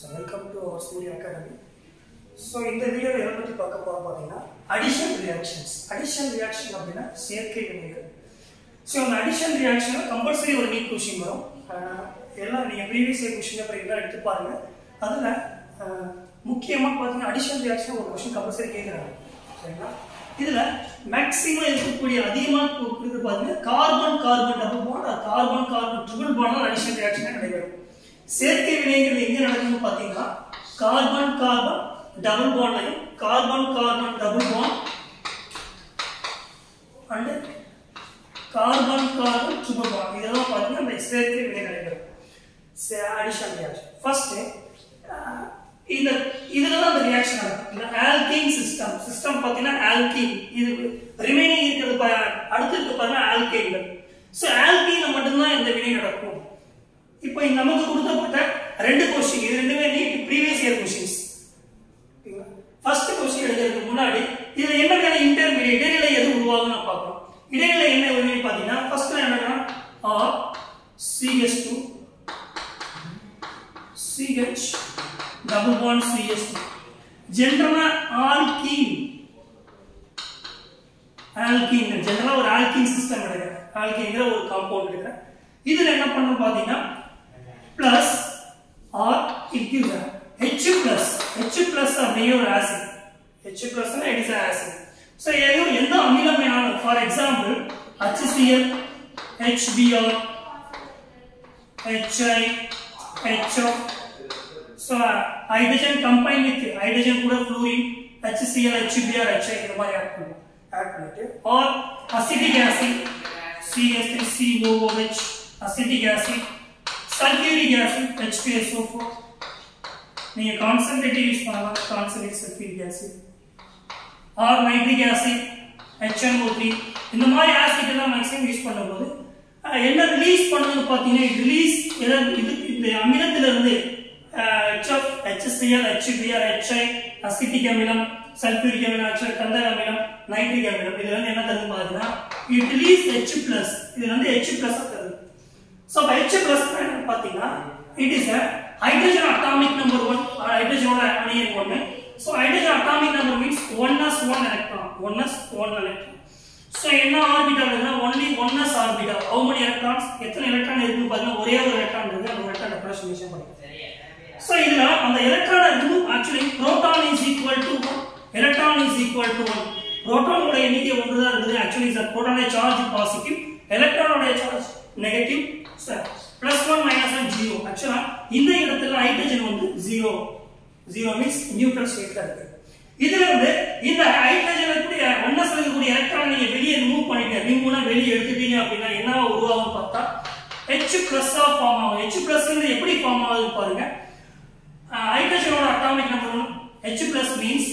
So welcome to our சூரிய academy so இந்த வீடியோவில் எதை பற்றி பார்க்க போகிறோம் பார்த்தீங்கன்னா அடிஷன் ரியாக்ஷன்ஸ் அடிஷன் ரியாக்ஷன் அப்படின்னா சேர்க்கை வினைகள் ஸோ அந்த அடிஷன் ரியாக்ஷனில் கம்பல்சரி ஒரு நீட் கொஷின் வரும் அஹ் எல்லாம் நீங்கள் ப்ரீவியஸ் இயர் கொஷின் அப்புறம் எல்லாம் எடுத்து பாருங்க அதில் முக்கியமாக பார்த்தீங்கன்னா அடிஷன் ரியாக்ஷன் ஒரு கொஷின் கம்பல்சரி கேட்குறாங்க சரிங்களா இதில் மேக்ஸிமம் இருக்கக்கூடிய அதிகமாக கொடுக்குறது பார்த்தீங்கன்னா carbon carbon double bond carbon carbon triple bond addition ரியாக்ஷனாக நடைபெறும் சேர்க்கை வினைங்கிறது எங்கே நடக்குதுன்னு பார்த்தீங்கன்னா கார்பன் கார்பன் டபுள் பாண்டையும் carbon carbon double bond and carbon carbon triple bond இதெல்லாம் பார்த்தீங்கன்னா அந்த சேர்க்கை வினை நடைபெறும் அடிஷன் ரியாக்ஷன் ஃபர்ஸ்ட் இந்த இதுல தான் அந்த ரியாக்ஷன் நடக்கும் இந்த ஆல்கீன் சிஸ்டம் சிஸ்டம் பார்த்தீங்கன்னா ஆல்கீன் இது ரிமைனிங் இருக்கிறது பா- அடுத்து இருக்க பாருங்க ஆல்கீன்கள் ஸோ ஆல்கீன்ல மட்டும்தான் இந்த வினை நடக்கும் இப்போ இங்க நமக்கு கொடுக்கப்பட்ட ரெண்டு கொஸ்டின் இது ரெண்டுமே NEET previous year questions first question எழுதுறதுக்கு முன்னாடி இதுல என்ன வேற இன்டர்மீடியட் இடைநிலை எது உருவாகும்னு நான் பார்க்கணும் இடைநிலை என்ன வருதுன்னு பார்த்தீங்கன்னா ஃபர்ஸ்ட்ல என்னன்னா R CS two CH double bond CS two ஜென்ரலா ஆல்கீன் ஆல்கீன் ஜெனரலா ஒரு ஆல்கீன் சிஸ்டம் எடுக்கிறேன் ஆல்கீன்ங்கிற ஒரு காம்பவுண்ட் எடுக்கிறேன் இதுல என்ன பண்ணணும் பாத்தீங்கன்னா plus R it gives H plus H plus அப்படிங்கிற ஒரு ஆசிட் ஹெச் பிளஸ்னா இட் இஸ் ஆசிட் ஸோ ஏதோ எந்த அமிலம் வேணாலும் for example HCl HBr HI HF so hydrogen combine with hydrogen கூட ஃப்ளூரின் HCl HBr HI இந்த மாதிரி ஆட் பண்ணுவோம் ஆட் பண்ணிட்டு or acetic acid CH3COOH acetic acid sulphuric acid H2SO4 நீங்க கான்சென்ட்ரேட்டிவ் யூஸ் பண்ணலாம் concentrate sulphuric acid or nitric acid HNO3 இந்த மாதிரி acid எல்லாம் மேக்ஸிமம் யூஸ் பண்ணும்போது அஹ், என்ன ரிலீஸ் பண்ணுறது பார்த்தீங்கன்னா ரிலீஸ் இது இந்த அமிலத்திலிருந்து HF HCl HBr HI acetic அமிலம் சல்ஃபியூரிக் அமிலம் HI கந்தக அமிலம் நைட்ரிக் அமிலம் இது வந்து என்ன தருது பார்த்தீங்கன்னா இட் ரிலீஸ் H பிளஸ் இது வந்து H பிளஸ் தருது ஸோ அப்போ H பிளஸ் பார்த்தீங்கன்னா it is a hydrogen atomic number one ஹைட்ரஜனோட அணியன் ஒன்று so hydrogen atomic number means one S one electron one S one electron so என்ன ஆர்பிட்டால் இருக்குன்னா only one S orbital how many electrons எத்தனை electron இருக்குன்னு பார்த்தீங்கன்னா ஒரே ஒரு எலக்ட்ரான் இருக்கு அந்த எலக்ட்ரான் ரெப்ரசன்டேஷன் பண்ணிக்கலாம் ஸோ இதுல அந்த எலக்ட்ரானை remove actually proton is equal to one electron is equal to one புரோட்டானோட எண்ணிக்கை ஒன்று தான் இருக்குது ஆக்சுவலி சார் புரோட்டானோட சார்ஜ் பாசிட்டிவ் எலக்ட்ரானோட charge negative sir plus one minus one zero ஆக்சுவலா இந்த இடத்துல ஹைட்ரஜன் வந்து ஜீரோ ஜீரோ மீன்ஸ் நியூட்ரல் ஸ்டேட்ல இருக்கு இதுல இருந்து இந்த ஹைட்ரஜன் இருக்கக்கூடிய ஒன்னஸ் இருக்கக்கூடிய எலக்ட்ரான் நீங்க வெளியே ரிமூவ் பண்ணிட்டு ரிமூவ்னா வெளியே எடுத்துட்டீங்க அப்படின்னா என்ன உருவாகும் பார்த்தா H பிளஸ் ஃபார்ம் ஆகும் H பிளஸ் எப்படி ஃபார்ம் ஆகுது பாருங்க ஹைட்ரஜனோட atomic number one H plus means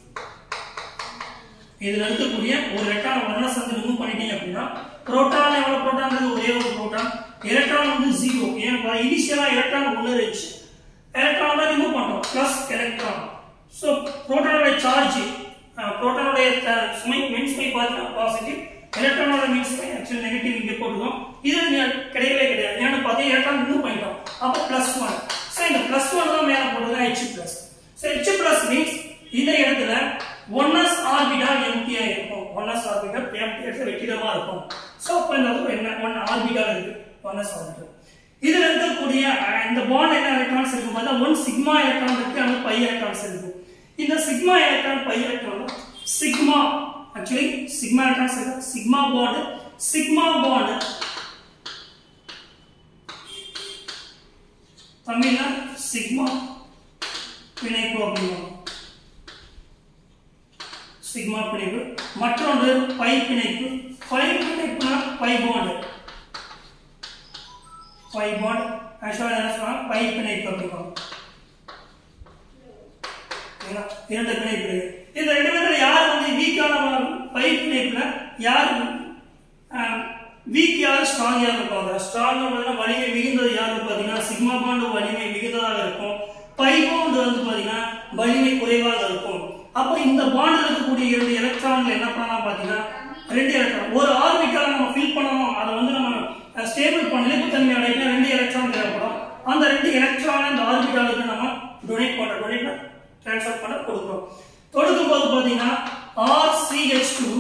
இதுல இருக்கக்கூடிய ஒரு எலக்ட்ரான் ஒன்னஸ் வந்து ரிமூவ் பண்ணிட்டீங்க அப்படின்னா புரோட்டான் எவ்வளவு புரோட்டான் ஒரே ஒரு புரோட்டான் எலக்ட்ரான் வந்து ஜீரோ ஏன்னா இனிஷியலா எலக்ட்ரான் ஒன்று இருந்துச்சு எலக்ட்ரான் தான் ரிமூவ் பண்றோம் பிளஸ் எலக்ட்ரான் ஸோ புரோட்டானோட சார்ஜ் புரோட்டானோட சுமை மின் சுமை பார்த்தீங்கன்னா பாசிட்டிவ் எலக்ட்ரானோட மின் சுமை ஆக்சுவலி நெகட்டிவ் இங்கே போட்டுக்கோம் இது நெ- கிடையவே கிடையாது ஏன்னா பார்த்தீங்கன்னா எலக்ட்ரான் ரிமூவ் பண்ணிட்டோம் அப்போ பிளஸ் ஒன் ஸோ இந்த பிளஸ் ஒன் தான் மேலே போடுறது H plus so H plus means இந்த இடத்துல ஒன்னஸ் ஆர்பிட்டால் எம்டியா இருக்கும் ஒன்னஸ் ஆர்பிட்டால் எம்டி எடுத்து வெற்றிடமா இருக்கும் ஸோ அப்போ இந்த இடத்துல என்ன ஒன் ஆர்பிட்டால் இருக்கு ஒன்னஸ் ஆர்பிட்டால் இதுல இருக்கக்கூடிய அஹ், இந்த பாண்ட் என்ன எலக்ட்ரான்ஸ் இருக்கும் பார்த்தா ஒன் சிக்மா எலக்ட்ரான் இருக்கு அங்க பை எலக்ட்ரான்ஸ் இருக்கு இந்த sigma electron pi electron sigma actually sigma electrons இருக்கு சிக்மா பாண்ட் சிக்மா பாண்ட் தமிழ்ல சிக்மா பிணைப்பு அப்படிங்கிறோம் சிக்மா பிணைப்பு மற்றொன்று பை பிணைப்பு பை பிணைப்புனா பை பாண்ட் பை பாண்ட் ஆக்சுவலாக என்ன சொல்லலாம் பை பிணைப்பு அப்படிங்கிறோம் சரிங்களா? இரண்டு பிணைப்பு இருக்கு. இந்த ரெண்டு பேர்ல யார் வந்து வீக்கான பை பிணைப்புல யார் வீக் யார் ஸ்ட்ராங் யார் இருப்பாங்க ஸ்ட்ராங் வலிமை மிகுந்தது யாருன்னு பார்த்தீங்கன்னா சிக்மா பாண்டு வலிமை மிகுந்ததாக இருக்கும் பை பாண்டு வந்து பார்த்தீங்கன்னா வலிமை குறைவாக இருக்கும் அப்போ இந்த பாண்டில் இருக்கக்கூடிய இரண்டு எலக்ட்ரான்கள் என்ன பண்ணலாம் பார்த்தீங்கன்னா ரெண்டு எலக்ட்ரான் ஒரு ஆர்பிட்டால் நம்ம ஃபில் பண்ணணும் அதை வந்து நம்ம ஸ்டேபிள் பண்ண நிலைப்புத்தன்மை அடைக்க ரெண்டு எலக்ட்ரான் தேவைப்படும் அந்த ரெண்டு எலக்ட்ரான் அந்த ஆர்பிட்டாலுக்கு நம்ம டொனேட் பண்ற டொனேட் ட்ரான்ஸ்ஃபர் பண்ண கொடுக்குறோம் கொடுக்கும் போது பாத்தீங்கன்னா ஆர் சிஹெச் டூ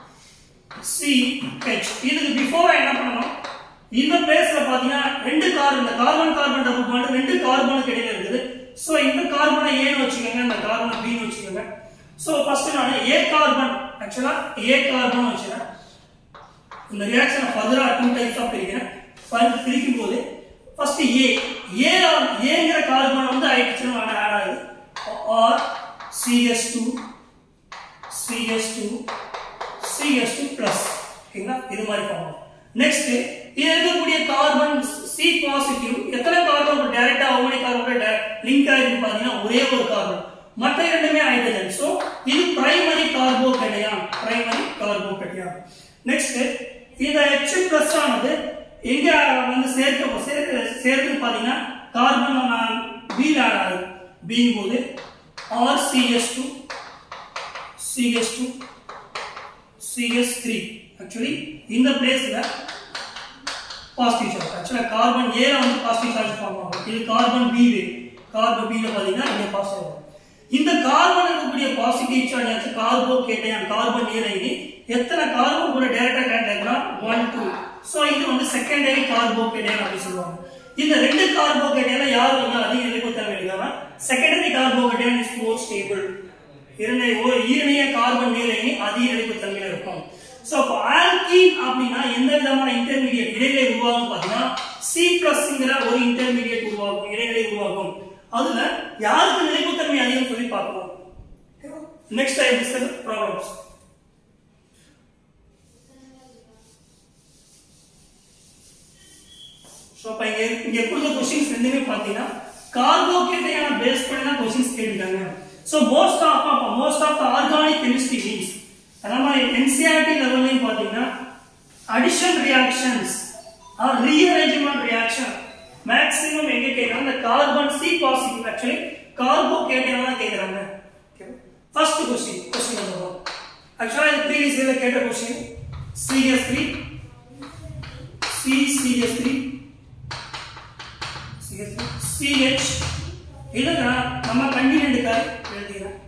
சிஹெச் இதுக்கு பிஃபோர் என்ன பண்ணணும் இந்த பிளேஸ்ல பாத்தீங்கன்னா ரெண்டு கார்பன் இந்த கார்பன் கார்பன் டபுள் பாண்ட் ரெண்டு கார்பனுக்கு இடையில இருக்குது சோ இந்த கார்பனை ஏன்னு வச்சுக்கோங்க இந்த கார்பனை பின்னு வச்சுக்கோங்க சோ ஃபர்ஸ்ட் நான் ஏ கார்பன் ஆக்சுவலா ஏ கார்பன் வச்சுக்கிறேன் இந்த ரியாக்ஷனை ஃபர்தரா டூ டைப்ஸ் ஆஃப் பிரிக்கிறேன் ஃபர்ஸ்ட் பிரிக்கும் போது ஃபர்ஸ்ட் ஏ ஏ ஏங்கிற கார்பன் வந்து ஹைட்ரஜன் ஆட் ஆகுது R CS two CS two CS two plus ஓகேங்களா இது மாதிரி ஃபார்ம் நெக்ஸ்ட் இது இருக்கக்கூடிய கார்பன் சி பாசிட்டிவ் எத்தனை கார்பன் டைரக்டா ஒவ்வொரு கார்பன் லிங்க் ஆயிருக்கு பாத்தீங்கன்னா ஒரே ஒரு கார்பன் மற்ற இரண்டுமே ஹைட்ரஜன் சோ இது பிரைமரி கார்போ கிடையாது பிரைமரி கார்போ கிடையாது நெக்ஸ்ட் இந்த H பிளஸ் ஆனது எங்க வந்து சேர்க்க சேர்க்க சேர்த்து பாத்தீங்கன்னா கார்பன் நான் பி ஆட் ஆகுது பி போது R CS two CS two CS three actually இந்த பிளேஸ்ல பாசிட்டிவ் சார்ஜ் ஆக்சுவலா கார்பன் ஏல வந்து பாசிட்டிவ் சார்ஜ் ஃபார்ம் ஆகும் இது கார்பன் பி கார்பன் பி ல பாத்தீங்கன்னா இங்க பாசிட்டிவ் ஆகும் இந்த கார்பன் இருக்கக்கூடிய பாசிட்டிவ் சார்ஜ் ஆச்சு கார்போ கேட்டையான் கார்பன் நீரைனி எத்தனை கார்பன் கூட டைரக்டா கனெக்ட் ஆகிக்கலாம் ஒன் டூ சோ இது வந்து செகண்டரி கார்போ கேட்டையான் அப்படி சொல்லுவாங்க இந்த ரெண்டு கார்போ கேட்டையான் யார் வந்து அதிக நிலைப்புத்தன்மை இருக்காங்க secondary carbocation is more stable இரண்டை ஒரு ஈரணைய கார்பன் நீரைனி அதிக நிலைப்புத்தன்மையில இருக்கும் சோ அப்போ ஆல்கீன் அப்படின்னா எந்த விதமான இன்டர்மீடியட் இடைநிலை உருவாகும் பாத்தீங்கன்னா சி பிளஸ்ங்கிற ஒரு இன்டர்மீடியட் உருவாகும் இடைநிலை உருவாகும் அதுல யாருக்கு நிலைப்புத்தன்மை அதிகம் சொல்லி பார்க்கலாம் next I discuss problems so அப்போ இங்கே இங்கே கொடுத்த கொஸ்டின்ஸ் ரெண்டுமே பார்த்தீங்கன்னா கார்போகேட்டையான பேஸ் பண்ணி தான் கொஸ்டின்ஸ் கேட்டிருக்காங்க so most of most of the organic chemistry means நம்ம என்சிஆர்டி லெவல்லையும் பார்த்தீங்கன்னா addition reactions or rearrangement reaction maximum எங்க கேட்கறாங்க இந்த கார்பன் சி பாசிட்டிவ் ஆக்சுவலி கார்போகேட்டையான தான் கேட்கறாங்க first question question number one ஆக்சுவலா இது ப்ரீவியஸ் இயர்ல கேட்ட question CS three C CS three CH இதை நான் நம்ம கண்டினென்ட்டுக்காக எழுதிக்கிறேன்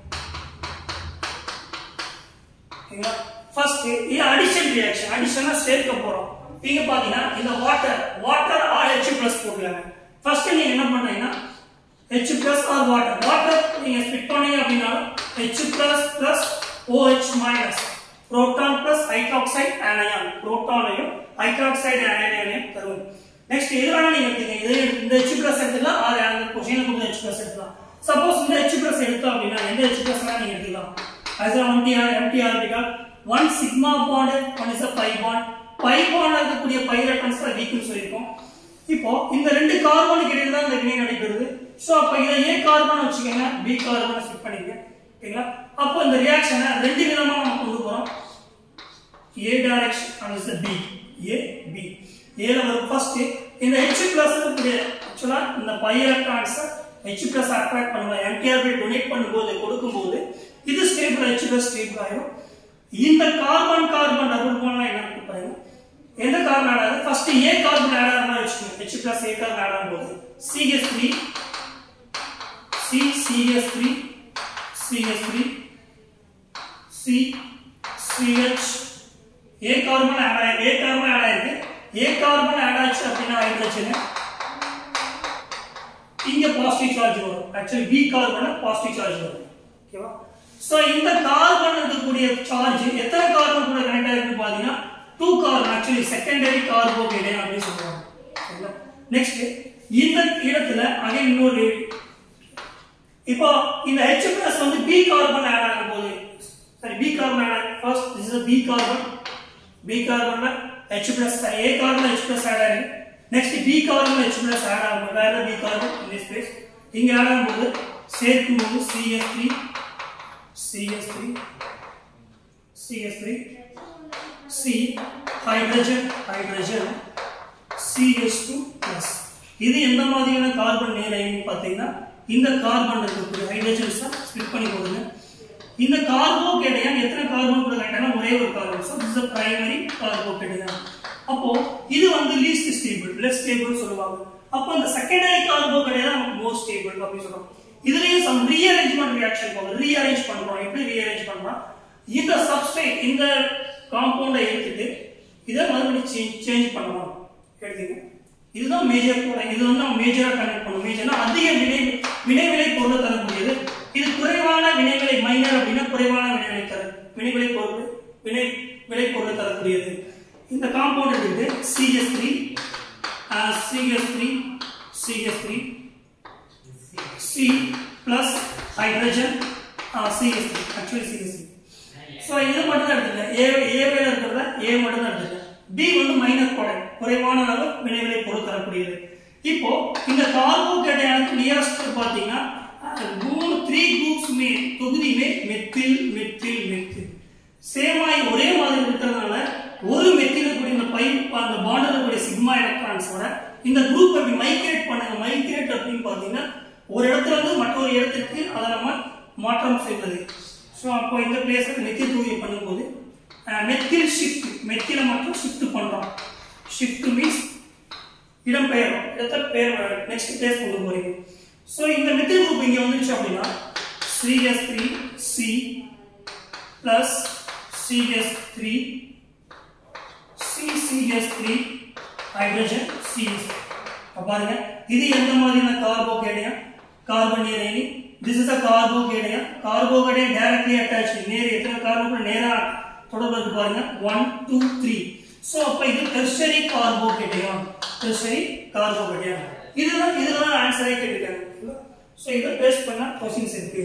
ஓகேங்களா ஃபர்ஸ்ட் இது அடிஷன் ரியாக்ஷன் அடிஷனா சேர்க்க போறோம் நீங்க பாத்தீங்கன்னா இந்த water water or H plus போட்டுருக்காங்க ஃபர்ஸ்ட் நீங்க என்ன பண்றீங்கன்னா H plus or water water நீங்க ஸ்பிட் பண்ணீங்க அப்படின்னா H plus plus OH minus proton plus hydroxide anion புரோட்டானையும் ஹைட்ராக்சைடு ஆனயானையும் தரும் நெக்ஸ்ட் இது வேணா நீங்க எடுத்துங்க இது இந்த H பிளஸ் எடுத்துக்கலாம் ஆர் அந்த கொஸ்டின்ல கொடுத்த H பிளஸ் எடுத்துக்கலாம் சப்போஸ் இந்த H பிளஸ் எடுத்தோம் அப்படின்னா எந்த H பிளஸ் வேணா நீங்க எடுத்துக்கலாம் as a one TR empty orbital one sigma bond one is a pi bond pi bond இருக்கக்கூடிய pi reference வீக்னு சொல்லியிருக்கோம் இப்போ இந்த ரெண்டு கார்பனுக்கு இடையில தான் இந்த வினை நடைபெறுது சோ அப்ப இதை ஏ கார்பன் வச்சுக்கோங்க பி கார்பன் ஸ்கிப் பண்ணிக்கங்க ஓகேங்களா அப்போ இந்த ரியாக்ஷனை ரெண்டு விதமா நம்ம கொண்டு போறோம் A direction and is B A B ஏல வரும் ஃபர்ஸ்ட் இந்த H பிளஸ் இருக்கக்கூடிய ஆக்சுவலா இந்த pi electrons H plus attract பண்ணுவோம் எம்டிஆர் பை டொனேட் பண்ணும்போது கொடுக்கும்போது இது ஸ்டேபிள் H பிளஸ் ஸ்டேபிள் ஆயிரும் இந்த கார்பன் கார்பன் டபுள் பாண்ட்னா என்ன பாருங்க எந்த கார்பன் ஆட் ஆகுது ஃபர்ஸ்ட் ஏ கார்பன் ஆட் ஆகிற மாதிரி வச்சுக்கோங்க H plus A carbon add ஆகும்போது CH3 C CH3 CH3 C CH A carbon add ஆகி ஏ கார்பன் ஆட் ஆயிருக்கு ஏ கார்பன் ஆட் ஆச்சு அப்படின்னா ஹைட்ரஜன் இங்க பாசிட்டிவ் சார்ஜ் வரும் actually B carbon positive charge வரும் ஓகேவா சோ இந்த கார்பன் இருக்கக்கூடிய சார்ஜ் எத்தனை கார்பன் கூட கனெக்ட் ஆயிருக்கு பாத்தீங்கன்னா two carbon actually secondary carbohydrate அப்படின்னு சொல்லுவாங்க சரிங்களா நெக்ஸ்ட் இந்த இடத்துல அகைன் இன்னொரு இப்போ இந்த H பிளஸ் வந்து B கார்பன் ஆட் ஆகும் போது சரி B carbon add first this is B carbon B கார்பன்ல H plus A carbon H plus add ஆகும் நெக்ஸ்ட் B carbon H plus add ஆகும் வேற B carbon in this place இங்க ஆட் ஆகும்போது சேர்க்கும் போது CH3 CH3 CH3 C hydrogen hydrogen CH2 plus இது எந்த மாதிரியான கார்பன் நேரைன்னு பார்த்தீங்கன்னா இந்த கார்பன் இருக்கக்கூடிய ஹைட்ரஜன்ஸ் ஸ்பிட் பண்ணி போடுங்க இந்த கார்போகேட்டையான் எத்தனை கார்பன் கூட கரெக்டான ஒரே ஒரு carbon so this is primary carbocation அப்போ இது வந்து லீஸ்ட் ஸ்டேபிள் லெஸ் ஸ்டேபிள் சொல்லுவாங்க அப்போ இந்த செகண்டரி கார்போகேட்டையான் நமக்கு மோஸ்ட் ஸ்டேபிள் அப்படின்னு சொல்றோம் இதுலயும் சம் ரீஅரேஞ்ச்மெண்ட் ரியாக்ஷன் போகும் ரீஅரேஞ்ச் பண்றோம் எப்படி ரீஅரேஞ்ச் பண்றோம் இந்த சப்ஸ்ட்ரேட் இந்த காம்பவுண்டை எடுத்துட்டு இதை மறுபடியும் சேஞ்ச் சேஞ்ச் பண்ணலாம் எடுத்துங்க இதுதான் மேஜர் கூட இது வந்து நம்ம மேஜரா கனெக்ட் பண்ணும் மேஜர்னா அதிக வினை வினைவிலை பொருளை தரக்கூடியது இது குறைவான வினைவிலை மைனர் அப்படின்னா குறைவான வினைவிலை தர வினைவிலை பொருள் வினை விலை பொருளை தரக்கூடியது இந்த காம்பவுண்ட் எடுத்துட்டு CS three CS three CS three C plus hydrogen CS three actually CS three so இது மட்டும் தான் எடுத்துக்கல ஏ ஏவேல இருக்கிறத ஏ மட்டும் தான் எடுத்துக்கல பி வந்து மைனர் ப்ராடக்ட் குறைவான அளவு வினைவிலை பொருள் தரக்கூடியது இப்போ இந்த கார்போகேட்டையானுக்கு நியரஸ்ட் பார்த்தீங்கன்னா அஹ், மூணு த்ரீ குரூப்ஸுமே தொகுதியுமே மெத்தில் மெத்தில் மெத்தில் சேமாய் ஒரே மாதிரி இருக்கிறதுனால ஒரு மெத்தில் இருக்கக்கூடிய இந்த பை அந்த பாண்டில் இருக்கக்கூடிய சிக்மா எலக்ட்ரான்ஸோட இந்த குரூப் அப்படி மைக்ரேட் பண்ணுங்க மைக்ரேட் அப்படின்னு பார்த்தீங்கன்னா ஒரு இடத்துல இருந்து மற்றொரு இடத்துக்கு அதை நம்ம மாற்றம் செய்வது ஸோ அப்போ இந்த பிளேஸில் மெத்தில் தூய பண்ணும்போது மெத்தில் ஷிஃப்ட் மெத்தில மட்டும் ஷிஃப்ட் பண்ணுறோம் ஷிஃப்ட் மீன்ஸ் இடம் பெயரும் இடத்த பெயர் நெக்ஸ்ட் பிளேஸ் கொண்டு போறீங்க ஸோ இந்த மெத்தில் குரூப் இங்கே வந்துருச்சு அப்படின்னா CS three C plus CS three CCS three hydrogen CS பாருங்க இது எந்த மாதிரியான carbocation carbon this is a carbocation carbocation directly attach நேர் எத்தனை கார்போகேட் நேரா தொடர்பு இருக்கு பாருங்க ஒன் டூ த்ரீ ஸோ அப்ப இது டெர்ஷரி கார்போகேடியம் டெர்ஷரி கார்போகேடியம் இதுதான் இதுதான் ஆன்சரே கேட்டிருக்காங்க ஸோ இதை பேஸ் பண்ண கொஸ்டின்ஸ் இருக்கு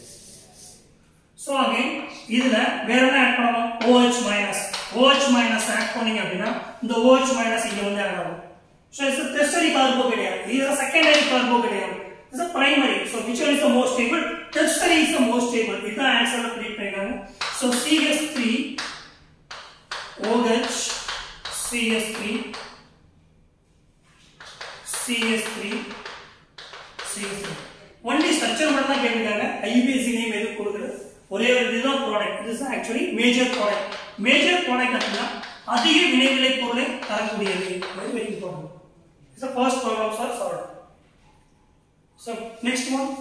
ஸோ அகைன் இதுல வேற என்ன ஆட் பண்ணலாம் OH minus OH minus add பண்ணீங்க அப்படின்னா இந்த OH மைனஸ் இங்க வந்து ஆட் ஆகும் ஸோ இட்ஸ் டெர்ஷரி கார்போகேடியம் இது is secondary carbocation it's primary so which one is the most stable tertiary is the most stable இதுதான் ஆன்சர் ப்ரீட் பண்ணிருக்காங்க so CS three OH CS3 CS3 CS3 only structure மட்டும் தான் கேட்டிருக்காங்க IPSC name எதுவும் கொடுக்குறது ஒரே ஒரு இதுதான் ப்ராடக்ட் இது actually major product major product அப்படின்னா அதிக வினைவிலை பொருளை தரக்கூடியது very very important it's the first problem sir solve so next one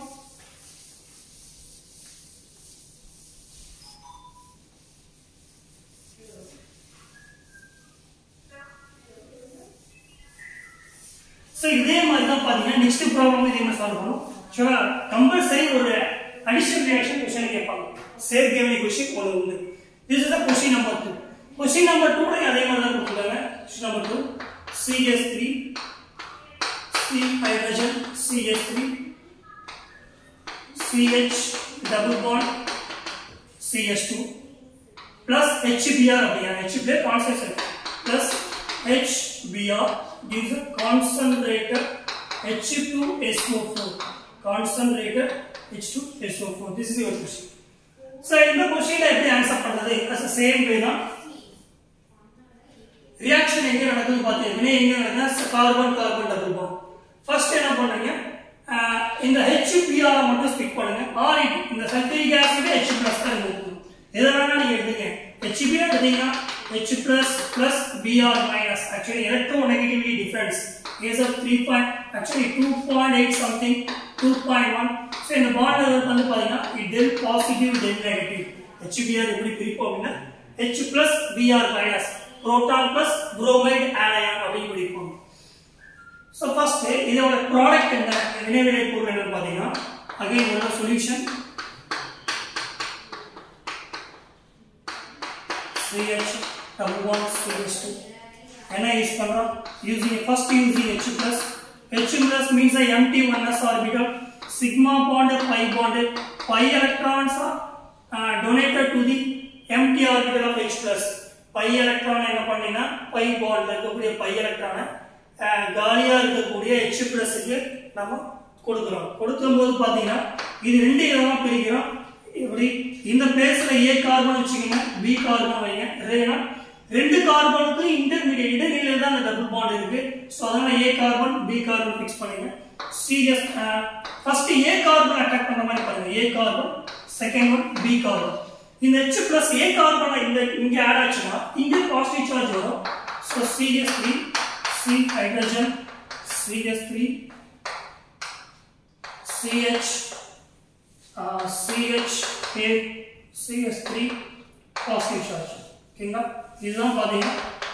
so இதே மாதிரி தான் பார்த்தீங்கன்னா நெக்ஸ்ட் ப்ராப்ளம் இதே மாதிரி சால்வ் பண்ணும் ஸோ கம்பல்சரி ஒரு அடிஷனல் ரியாக்ஷன் கொஸ்டின் கேட்பாங்க சேர்க்கை வேண்டிய கொஸ்டின் ஒன்று உண்டு this is the question number two question number two அதே மாதிரி தான் கொடுத்துருக்காங்க question number two CS three C hydrogen CS three CH double bond CS two plus HBr அப்படியா HBr concentration plus HBr gives a concentrated H2SO4 concentrated H2SO4 this is your question so இந்த கொஸ்டின்ல எப்படி answer பண்றது as a same way தான் reaction எங்க நடக்குது பார்த்தீங்க வினை எங்க நடக்குதுன்னா carbon carbon double bond first என்ன பண்றீங்க ஆஹ் இந்த HBr மட்டும் ஸ்பிக் பண்ணுங்க ஆர் இந்த சல்ஃபூரிக் ஆசிட் H பிளஸ் தான் இருக்கும் எதை வேணா நீங்க எடுத்துங்க HB எடுத்தீங்கன்னா H plus plus Br minus actually electronegativity difference is of three point actually two point eight something two point one so இந்த பாண்ட் லெவல் வந்து பார்த்தீங்கன்னா del positive del negative HBr எப்படி பிரிப்போம் அப்படின்னா H plus Br minus proton plus bromide anion அப்படின்னு பிடிப்போம் so first இதோட product என்ன வினைவிலை பொருள் என்னன்னு பார்த்தீங்கன்னா அகைன் ஒரு solution CH double one CH2 என்ன யூஸ் பண்றோம் using first using H plus H plus means a empty oneness orbital sigma bond pi bond pi electrons are uh, donated to the empty orbital of H plus pi electron என்ன பண்ணீங்கன்னா pi bond இருக்கக்கூடிய pi electron காலியா இருக்கக்கூடிய H plus க்கு நம்ம கொடுக்கிறோம் கொடுக்கும்போது பாத்தீங்கன்னா இது ரெண்டு விதமா பிரிக்கிறோம் இப்படி இந்த பிளேஸ்ல ஏ கார்பன் வச்சுக்கோங்க பி கார்பன் வைங்க ஏன்னா ரெண்டு கார்பனுக்கு இன்டர்மீடியட் இடைநிலையில தான் அந்த டபுள் பாண்ட் இருக்கு ஸோ அதனால A carbon B carbon fix பண்ணுங்க serious first A carbon attack பண்ண மாதிரி பாருங்க A carbon second one B carbon இந்த H பிளஸ் ஏ கார்பன் இந்த இங்க ஆட் ஆச்சுன்னா இங்க பாசிட்டிவ் சார்ஜ் வரும் so CS three C hydrogen CS three CH uh, CH A CS3 positive charge ஓகேங்களா இதுதான் பார்த்தீங்கன்னா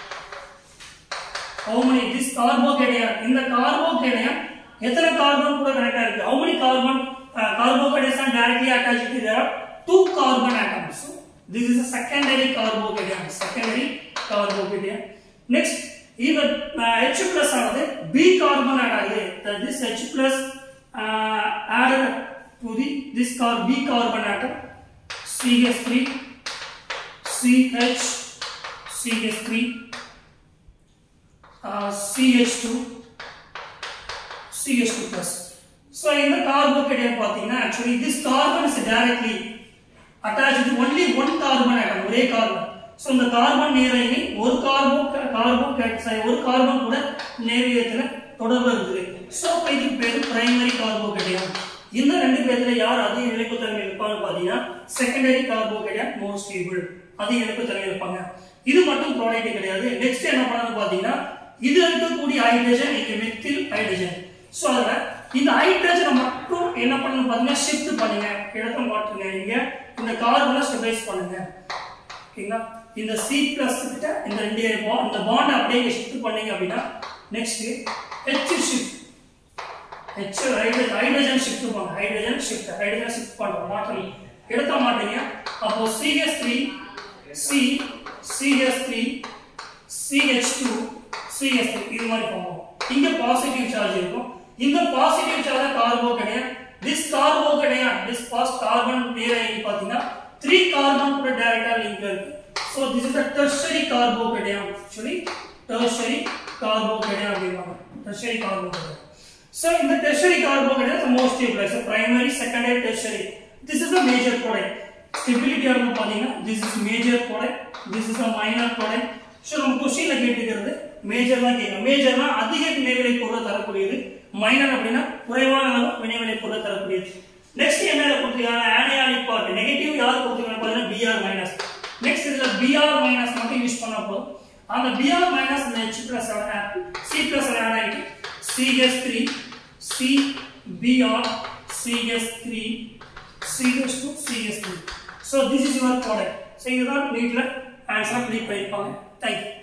how many this carbocation இந்த carbocation எத்தனை கார்பன் கூட கனெக்ட் இருக்கு how many carbon uh, carbocations are directly attached to there are two carbon atoms so this is a secondary carbocation secondary carbocation next இந்த uh, H plus ஆனது B carbon add ஆகுது that this H plus uh, added to the this car B carbon atom CH3 CH CH3 uh, CH2 CH2 plus so இந்த கார்போகேட்டைன் பாத்தீங்கன்னா actually this carbon is directly attached to only one carbon atom ஒரே carbon so இந்த carbon நேரடி ஒரு Carabao கார்போகேட் ஒரு carbon கூட நேரியத்துல தொடர்பு இருக்குது so அப்ப இதுக்கு பேரு பிரைமரி கார்போகேட்டைன் இந்த ரெண்டு பேர்த்துல யார் அதிக விளைவுத்தன்மை இருப்பாங்க பாத்தீங்கன்னா செகண்டரி கார்போகேட்டைன் மோர் ஸ்டேபிள் அதிக விளைவுத்தன்மை இருப்பாங்க இது மட்டும் ப்ராடக்ட் கிடையாது நெக்ஸ்ட் என்ன பண்ணணும் பாத்தீங்கன்னா இது இருக்கக்கூடிய ஹைட்ரஜன் இங்க மெத்தில் ஹைட்ரஜன் சோ அதுல இந்த ஹைட்ரஜனை மட்டும் என்ன பண்ணணும் பாத்தீங்கன்னா ஷிஃப்ட் பண்ணுங்க இடத்த மாற்றுங்க நீங்க இந்த கார்பனை ஸ்டெபிலைஸ் பண்ணுங்க ஓகேங்களா இந்த C பிளஸ் கிட்ட இந்த ரெண்டு bond இந்த பாண்ட் அப்படியே ஷிஃப்ட் பண்ணீங்க அப்படின்னா next H shift H hydrogen hydrogen shift பண்ணுங்க ஹைட்ரஜன் ஷிஃப்ட் ஹைட்ரஜன் ஷிஃப்ட் பண்றோம் மாற்றணும் இடத்த மாட்டீங்க அப்போ CH3 C CH3 CH2 CH3 இது மாதிரி பண்ணுவோம் இங்க பாசிட்டிவ் சார்ஜ் இருக்கும் இந்த positive charge carbocation this carbocation this first carbon பேர் என்ன பாத்தீங்கன்னா 3 கார்பன் கூட டைரக்டா லிங்க் இருக்கு so this is a tertiary carbocation actually tertiary carbocation அப்படிவாங்க tertiary carbocation so in the tertiary carbocation is the most stable as a primary secondary tertiary this is a major product stability ஆகும் பாத்தீங்கன்னா this is major product this is a minor product so நம்ம கொஸ்டின்ல கேட்டுக்கிறது major தான் கேட்கும் மேஜர்னா அதிக வினைவிலை பொருளை தரக்கூடியது மைனர் அப்படின்னா குறைவான அளவு வினைவிலை பொருளை தரக்கூடியது நெக்ஸ்ட் என்ன கொடுத்துருக்காங்க ஆனியானிக் பார்ட் நெகட்டிவ் யார் கொடுத்துருக்காங்க பார்த்தீங்கன்னா பிஆர் மைனஸ் நெக்ஸ்ட் இதுல பிஆர் மைனஸ் மட்டும் யூஸ் பண்ண போதும் அந்த பிஆர் மைனஸ் இந்த H plus C plus add ஆகிட்டு CS three C BR CS three CS two CS three so this is your product so இதுதான் நீட்டில் ஆன்சர் க்ளிக் பண்ணியிருப்பாங்க தேங்க்யூ